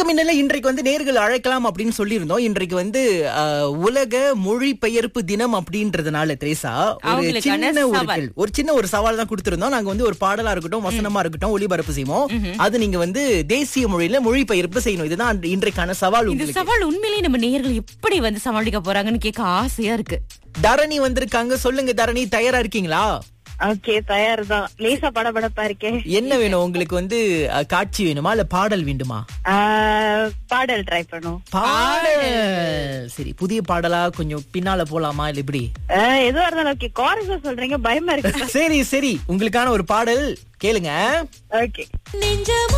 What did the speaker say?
வணக்கம் இன்னல இன்றைக்கு வந்து நேர்கள் அழைக்கலாம் அப்படின்னு சொல்லியிருந்தோம் இன்றைக்கு வந்து அஹ், உலக மொழிபெயர்ப்பு தினம் அப்படின்றதுனால திரேசா ஒரு அவங்களுக்கான சின்ன ஒரு சவால். கேள்வி- ஒரு சின்ன ஒரு சவால் தான் கொடுத்திருந்தோம் நாங்க வந்து ஒரு பாடலா இருக்கட்டும் வசனமா இருக்கட்டும் ஒளிபரப்பு செய்வோம் அது நீங்க வந்து தேசிய மொழியில மொழிபெயர்ப்பு செய்யணும் இதுதான் அன்று- இன்றைக்கான சவால் இந்த உங்களுக்கு சவால் உண்மையிலேயே நம்ம நேயர்கள் எப்படி வந்து சமாளிக்க போறாங்கன்னு கேட்க ஆசையா இருக்கு தரணி வந்திருக்காங்க சொல்லுங்க தரணி தயாரா இருக்கீங்களா ஓகே தயார் தான் லேசா படபடப்பா இருக்கேன் என்ன வேணும் உங்களுக்கு வந்து அஹ், காட்சி வேணுமா இல்ல பாடல் வேண்டுமா ஆஹ், பாடல் ட்ரை பண்ணும் பாடல் சரி புதிய பாடலா கொஞ்சம் பின்னால போலாமா இல்ல இப்படி ஆஹ், எதுவா இருந்தாலும் ஓகே கோரஸ் சொல்றீங்க பயமா இருக்கு சரி சரி உங்களுக்கான ஒரு பாடல் கேளுங்க ஓகே நெஞ்சம்